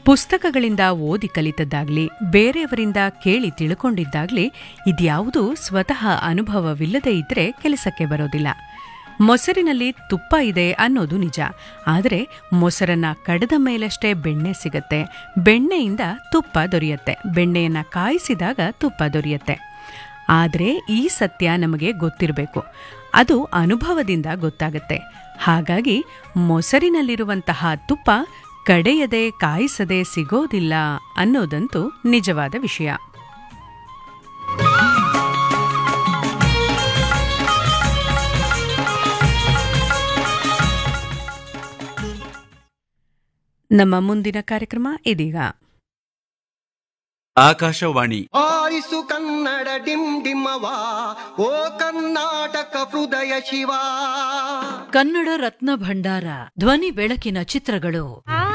ಪುಸ್ತಕಗಳಿಂದ ಓದಿ ಕಲಿತದ್ದಾಗ್ಲಿ ಬೇರೆಯವರಿಂದ ಕೇಳಿ ತಿಳ್ಕೊಂಡಿದ್ದಾಗ್ಲಿ ಇದ್ಯಾವುದೂ ಸ್ವತಃ ಅನುಭವವಿಲ್ಲದೇ ಇದ್ರೆ ಕೆಲಸಕ್ಕೆ ಬರೋದಿಲ್ಲ ಮೊಸರಿನಲ್ಲಿ ತುಪ್ಪ ಇದೆ ಅನ್ನೋದು ನಿಜ ಆದರೆ ಮೊಸರನ್ನ ಕಡದ ಮೇಲಷ್ಟೇ ಬೆಣ್ಣೆ ಸಿಗತ್ತೆ ಬೆಣ್ಣೆಯಿಂದ ತುಪ್ಪ ದೊರೆಯತ್ತೆ ಬೆಣ್ಣೆಯನ್ನ ಕಾಯಿಸಿದಾಗ ತುಪ್ಪ ದೊರೆಯತ್ತೆ ಆದರೆ ಈ ಸತ್ಯ ನಮಗೆ ಗೊತ್ತಿರಬೇಕು ಅದು ಅನುಭವದಿಂದ ಗೊತ್ತಾಗತ್ತೆ ಹಾಗಾಗಿ ಮೊಸರಿನಲ್ಲಿರುವಂತಹ ತುಪ್ಪ ಕಡೆಯದೆ ಕಾಯಿಸದೆ ಸಿಗೋದಿಲ್ಲ ಅನ್ನೋದಂತೂ ನಿಜವಾದ ವಿಷಯ ನಮ್ಮ ಮುಂದಿನ ಕಾರ್ಯಕ್ರಮ ಇದೀಗ ಆಕಾಶವಾಣಿ ಆರಿಸು ಕನ್ನಡ ಡಿಮ್ ಡಿಮ್ಮವ ಓ ಕರ್ನಾಟಕ ಹೃದಯ ಶಿವ ಕನ್ನಡ ರತ್ನ ಭಂಡಾರ ಧ್ವನಿ ಬೆಳಕಿನ ಚಿತ್ರಗಳು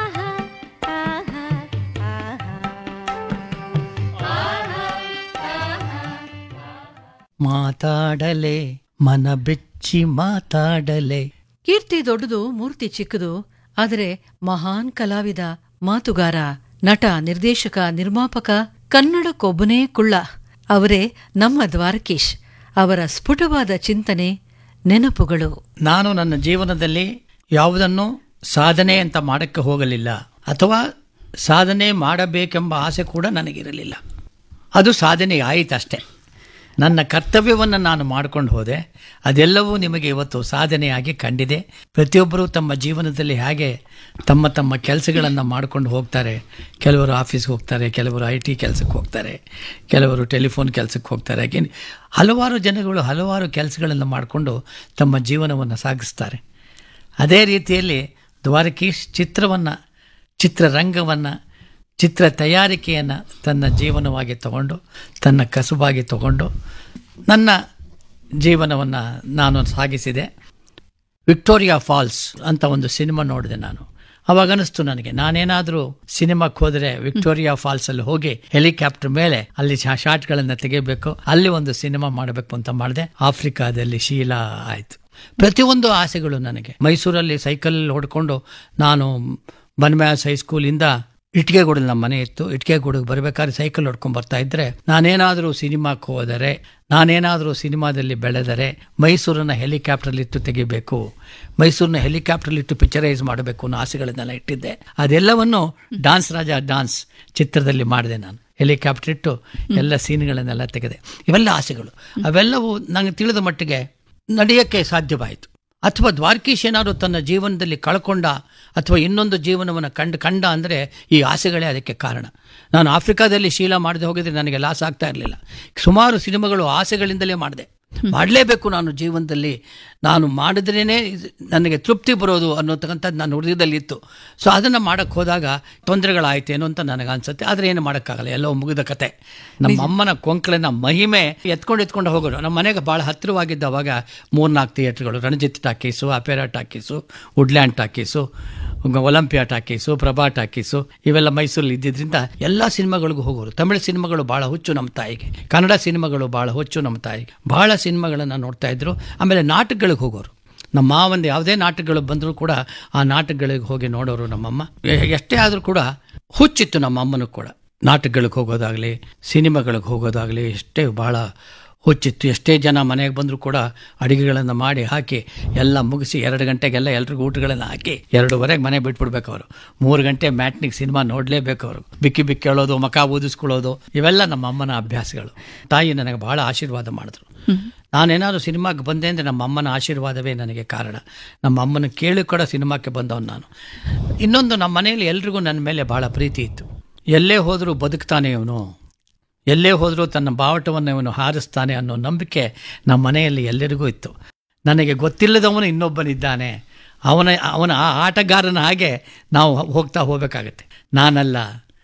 ಮಾತಾಡಲೆ ಮನ ಬೆಚ್ಚಿ ಮಾತಾಡಲೆ ಕೀರ್ತಿ ದೊಡ್ಡದು ಮೂರ್ತಿ ಚಿಕ್ಕದು ಆದರೆ ಮಹಾನ್ ಕಲಾವಿದ ಮಾತುಗಾರ ನಟ ನಿರ್ದೇಶಕ ನಿರ್ಮಾಪಕ ಕನ್ನಡಕ್ಕೊಬ್ಬನೇ ಕುಳ್ಳ ಅವರೇ ನಮ್ಮ ದ್ವಾರಕೀಶ್ ಅವರ ಸ್ಫುಟವಾದ ಚಿಂತನೆ ನೆನಪುಗಳು ನಾನು ನನ್ನ ಜೀವನದಲ್ಲಿ ಯಾವುದನ್ನು ಸಾಧನೆ ಅಂತ ಮಾಡಕ್ಕೆ ಹೋಗಲಿಲ್ಲ ಅಥವಾ ಸಾಧನೆ ಮಾಡಬೇಕೆಂಬ ಆಸೆ ಕೂಡ ನನಗಿರಲಿಲ್ಲ ಅದು ಸಾಧನೆ ಆಯಿತಷ್ಟೇ ನನ್ನ ಕರ್ತವ್ಯವನ್ನು ನಾನು ಮಾಡ್ಕೊಂಡು ಹೋದೆ ಅದೆಲ್ಲವೂ ನಿಮಗೆ ಇವತ್ತು ಸಾಧನೆಯಾಗಿ ಕಂಡಿದೆ ಪ್ರತಿಯೊಬ್ಬರೂ ತಮ್ಮ ಜೀವನದಲ್ಲಿ ಹೇಗೆ ತಮ್ಮ ತಮ್ಮ ಕೆಲಸಗಳನ್ನು ಮಾಡ್ಕೊಂಡು ಹೋಗ್ತಾರೆ ಕೆಲವರು ಆಫೀಸ್ಗೆ ಹೋಗ್ತಾರೆ ಕೆಲವರು ಐ ಟಿ ಕೆಲಸಕ್ಕೆ ಹೋಗ್ತಾರೆ ಕೆಲವರು ಟೆಲಿಫೋನ್ ಕೆಲಸಕ್ಕೆ ಹೋಗ್ತಾರೆ ಹಾಗೆ ಹಲವಾರು ಜನಗಳು ಹಲವಾರು ಕೆಲಸಗಳನ್ನು ಮಾಡಿಕೊಂಡು ತಮ್ಮ ಜೀವನವನ್ನು ಸಾಗಿಸ್ತಾರೆ ಅದೇ ರೀತಿಯಲ್ಲಿ ದ್ವಾರಕೀಶ್ ಚಿತ್ರವನ್ನು ಚಿತ್ರರಂಗವನ್ನು ಚಿತ್ರ ತಯಾರಿಕೆಯನ್ನು ತನ್ನ ಜೀವನವಾಗಿ ತಗೊಂಡು ತನ್ನ ಕಸುಬಾಗಿ ತಗೊಂಡು ನನ್ನ ಜೀವನವನ್ನು ನಾನು ಸಾಗಿಸಿದೆ ವಿಕ್ಟೋರಿಯಾ ಫಾಲ್ಸ್ ಅಂತ ಒಂದು ಸಿನಿಮಾ ನೋಡಿದೆ ನಾನು ಅವಾಗ ಅನಿಸ್ತು ನನಗೆ ನಾನೇನಾದರೂ ಸಿನಿಮಾಕ್ಕೆ ಹೋದರೆ ವಿಕ್ಟೋರಿಯಾ ಫಾಲ್ಸ್ ಅಲ್ಲಿ ಹೋಗಿ ಹೆಲಿಕಾಪ್ಟರ್ ಮೇಲೆ ಅಲ್ಲಿ ಶಾಟ್ಗಳನ್ನು ತೆಗಿಬೇಕು ಅಲ್ಲಿ ಒಂದು ಸಿನಿಮಾ ಮಾಡಬೇಕು ಅಂತ ಮಾಡಿದೆ ಆಫ್ರಿಕಾದಲ್ಲಿ ಶೀಲಾ ಆಯಿತು ಪ್ರತಿಯೊಂದು ಆಸೆಗಳು ನನಗೆ ಮೈಸೂರಲ್ಲಿ ಸೈಕಲ್ ಹೊಡ್ಕೊಂಡು ನಾನು ಬನ್ಮ್ಯಾಸ್ ಹೈಸ್ಕೂಲಿಂದ ಇಟ್ಕೆಗೂಡಲ್ಲಿ ನಮ್ಮ ಮನೆ ಇತ್ತು ಇಟ್ಕೆಗೂಡಿಗೆ ಬರಬೇಕಾದ್ರೆ ಸೈಕಲ್ ಹೊಡ್ಕೊಂಡು ಬರ್ತಾ ಇದ್ರೆ ನಾನೇನಾದರೂ ಸಿನಿಮಾಕ್ಕೆ ಹೋದರೆ ನಾನೇನಾದರೂ ಸಿನಿಮಾದಲ್ಲಿ ಬೆಳೆದರೆ ಮೈಸೂರನ್ನ ಹೆಲಿಕಾಪ್ಟರ್ಲಿ ಇಟ್ಟು ತೆಗಿಬೇಕು ಮೈಸೂರನ್ನ ಹೆಲಿಕಾಪ್ಟರ್ಲಿ ಇಟ್ಟು ಪಿಕ್ಚರೈಸ್ ಮಾಡಬೇಕು ಅನ್ನೋ ಆಸೆಗಳನ್ನೆಲ್ಲ ಇಟ್ಟಿದ್ದೆ ಅದೆಲ್ಲವನ್ನು ಡಾನ್ಸ್ ರಾಜ ಡಾನ್ಸ್ ಚಿತ್ರದಲ್ಲಿ ಮಾಡಿದೆ ನಾನು ಹೆಲಿಕಾಪ್ಟರ್ ಇಟ್ಟು ಎಲ್ಲ ಸೀನ್ಗಳನ್ನೆಲ್ಲ ತೆಗೆದೆ ಇವೆಲ್ಲ ಆಸೆಗಳು ಅವೆಲ್ಲವೂ ನನಗೆ ತಿಳಿದ ಮಟ್ಟಿಗೆ ನಡೆಯೋಕ್ಕೆ ಸಾಧ್ಯವಾಯಿತು ಅಥವಾ ದ್ವಾರಕೀಶ್ ಏನಾದ್ರು ತನ್ನ ಜೀವನದಲ್ಲಿ ಕಳ್ಕೊಂಡ ಅಥವಾ ಇನ್ನೊಂದು ಜೀವನವನ್ನು ಕಂಡು ಕಂಡ ಅಂದರೆ ಈ ಆಸೆಗಳೇ ಅದಕ್ಕೆ ಕಾರಣ ನಾನು ಆಫ್ರಿಕಾದಲ್ಲಿ ಶೀಲ ಮಾಡದೆ ಹೋಗಿದ್ರೆ ನನಗೆ ಲಾಸ್ ಆಗ್ತಾ ಇರಲಿಲ್ಲ ಸುಮಾರು ಸಿನಿಮಾಗಳು ಆಸೆಗಳಿಂದಲೇ ಮಾಡಿದೆ ಮಾಡಲೇಬೇಕು ನಾನು ಜೀವನದಲ್ಲಿ ನಾನು ಮಾಡಿದ್ರೇ ನನಗೆ ತೃಪ್ತಿ ಬರೋದು ಅನ್ನೋತಕ್ಕಂಥದ್ದು ನನ್ನ ಹೃದಯದಲ್ಲಿ ಇತ್ತು ಸೊ ಅದನ್ನು ಮಾಡೋಕ್ಕೆ ಹೋದಾಗ ತೊಂದರೆಗಳಾಯ್ತೇನೋ ಅಂತ ನನಗೆ ಅನ್ಸುತ್ತೆ ಆದರೆ ಏನು ಮಾಡೋಕ್ಕಾಗಲ್ಲ ಎಲ್ಲೋ ಮುಗಿದ ಕತೆ ನಮ್ಮ ಅಮ್ಮನ ಕೊಂಕಳಿನ ಮಹಿಮೆ ಎತ್ಕೊಂಡು ಎತ್ಕೊಂಡು ಹೋಗೋರು ನಮ್ಮ ಮನೆಗೆ ಭಾಳ ಹತ್ತಿರವಾಗಿದ್ದ ಅವಾಗ ಮೂರ್ನಾಲ್ಕು ಥಿಯೇಟ್ರ್ಗಳು Ranjit talkies opera talkies Woodland talkies Olympia talkies Prabha talkies ಇವೆಲ್ಲ ಮೈಸೂರಲ್ಲಿ ಇದ್ದಿದ್ರಿಂದ ಎಲ್ಲ ಸಿನಿಮಾಗಳಿಗೂ ಹೋಗೋರು ತಮಿಳು ಸಿನಿಮಾಗಳು ಭಾಳ ಹುಚ್ಚು ನಮ್ಮ ತಾಯಿಗೆ ಕನ್ನಡ ಸಿನಿಮಾಗಳು ಭಾಳ ಹುಚ್ಚು ನಮ್ಮ ತಾಯಿಗೆ ಭಾಳ ಸಿನಿಮಾಗಳನ್ನು ನೋಡ್ತಾ ಇದ್ರು ಆಮೇಲೆ ನಾಟಕಗಳಿಗೆ ಹೋಗೋರು ನಮ್ಮ ಮಾವಂದು ಯಾವುದೇ ನಾಟಕಗಳು ಬಂದರೂ ಕೂಡ ಆ ನಾಟಕಗಳಿಗೆ ಹೋಗಿ ನೋಡೋರು ನಮ್ಮಮ್ಮ ಎ- ಎಷ್ಟೇ ಆದರೂ ಕೂಡ ಹುಚ್ಚಿತ್ತು ನಮ್ಮ ಅಮ್ಮನೂ ಕೂಡ ನಾಟಕಗಳಿಗೆ ಹೋಗೋದಾಗಲಿ ಸಿನಿಮಾಗಳಿಗೆ ಹೋಗೋದಾಗಲಿ ಎಷ್ಟೇ ಭಾಳ ಹುಚ್ಚಿತ್ತು ಎಷ್ಟೇ ಜನ ಮನೆಗೆ ಬಂದರೂ ಕೂಡ ಅಡುಗೆಗಳನ್ನು ಮಾಡಿ ಹಾಕಿ ಎಲ್ಲ ಮುಗಿಸಿ ಎರಡು ಗಂಟೆಗೆಲ್ಲ ಎಲ್ರಿಗೂ ಊಟಗಳನ್ನು ಹಾಕಿ ಎರಡೂವರೆಗೆ ಮನೆ ಬಿಟ್ಬಿಡ್ಬೇಕು ಅವರು ಮೂರು ಗಂಟೆ ಮ್ಯಾಟ್ನಿಗೆ ಸಿನಿಮಾ ನೋಡಲೇಬೇಕು ಅವರು ಬಿಕ್ಕಿ ಬಿಕ್ಕಿ ಹೇಳೋದು ಮಕ ಊದಿಸ್ಕೊಳ್ಳೋದು ಇವೆಲ್ಲ ನಮ್ಮ ಅಮ್ಮನ ಅಭ್ಯಾಸಗಳು ತಾಯಿ ನನಗೆ ಬಹಳ ಆಶೀರ್ವಾದ ಮಾಡಿದ್ರು ನಾನೇನಾದ್ರು ಸಿನಿಮಾಗೆ ಬಂದೆ ಅಂದರೆ ನಮ್ಮ ಅಮ್ಮನ ಆಶೀರ್ವಾದವೇ ನನಗೆ ಕಾರಣ ನಮ್ಮ ಅಮ್ಮನ ಕೇಳಿ ಕೂಡ ಸಿನಿಮಾಕ್ಕೆ ಬಂದವನು ನಾನು ಇನ್ನೊಂದು ನಮ್ಮ ಮನೆಯಲ್ಲಿ ಎಲ್ರಿಗೂ ನನ್ನ ಮೇಲೆ ಭಾಳ ಪ್ರೀತಿ ಇತ್ತು ಎಲ್ಲೇ ಹೋದರೂ ಬದುಕ್ತಾನೆ ಇವನು ಎಲ್ಲೇ ಹೋದರೂ ತನ್ನ ಬಾವಟವನ್ನು ಇವನು ಹಾರಿಸ್ತಾನೆ ಅನ್ನೋ ನಂಬಿಕೆ ನಮ್ಮ ಮನೆಯಲ್ಲಿ ಎಲ್ಲರಿಗೂ ಇತ್ತು ನನಗೆ ಗೊತ್ತಿಲ್ಲದವನು ಇನ್ನೊಬ್ಬನಿದ್ದಾನೆ ಅವನ ಅವನ ಆ ಆಟಗಾರನ ಹಾಗೆ ನಾವು ಹೋಗ್ತಾ ಹೋಗಬೇಕಾಗತ್ತೆ ನಾನಲ್ಲ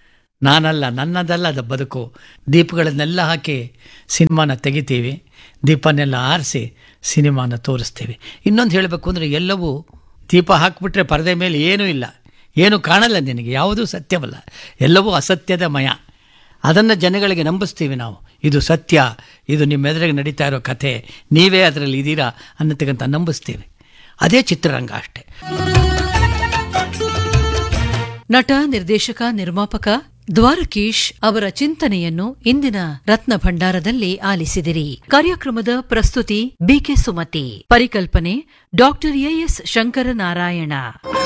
ನಾನಲ್ಲ ನನ್ನದಲ್ಲ ಅದು ಬದುಕು ದೀಪಗಳನ್ನೆಲ್ಲ ಹಾಕಿ ಸಿನಿಮಾನ ತೆಗಿತೀವಿ ದೀಪನೆಲ್ಲ ಆರಿಸಿ ಸಿನಿಮಾನ ತೋರಿಸ್ತೀವಿ ಇನ್ನೊಂದು ಹೇಳಬೇಕು ಅಂದರೆ ಎಲ್ಲವೂ ದೀಪ ಹಾಕಿಬಿಟ್ರೆ ಪರದೆ ಮೇಲೆ ಏನೂ ಇಲ್ಲ ಏನು ಕಾಣಲ್ಲ ನಿನಗೆ ಯಾವುದೂ ಸತ್ಯವಲ್ಲ ಎಲ್ಲವೂ ಅಸತ್ಯದ ಮಯ ಅದನ್ನು ಜನಗಳಿಗೆ ನಂಬಿಸ್ತೀವಿ ನಾವು ಇದು ಸತ್ಯ ಇದು ನಿಮ್ಮ ಎದುರಿಗೆ ನಡೀತಾ ಇರೋ ಕಥೆ ನೀವೇ ಅದರಲ್ಲಿ ಇದ್ದೀರಾ ಅನ್ನತಕ್ಕಂಥ ನಂಬಿಸ್ತೀವಿ ಅದೇ ಚಿತ್ರರಂಗ ಅಷ್ಟೇ ನಟ ನಿರ್ದೇಶಕ ನಿರ್ಮಾಪಕ ದ್ವಾರಕೀಶ್ ಅವರ ಚಿಂತನೆಯನ್ನು ಇಂದಿನ ರತ್ನ ಭಂಡಾರದಲ್ಲಿ ಆಲಿಸಿದಿರಿ ಕಾರ್ಯಕ್ರಮದ ಪ್ರಸ್ತುತಿ ಬಿಕೆ ಸುಮತಿ ಪರಿಕಲ್ಪನೆ ಡಾಕ್ಟರ್ ಎಎಸ್ ಶಂಕರನಾರಾಯಣ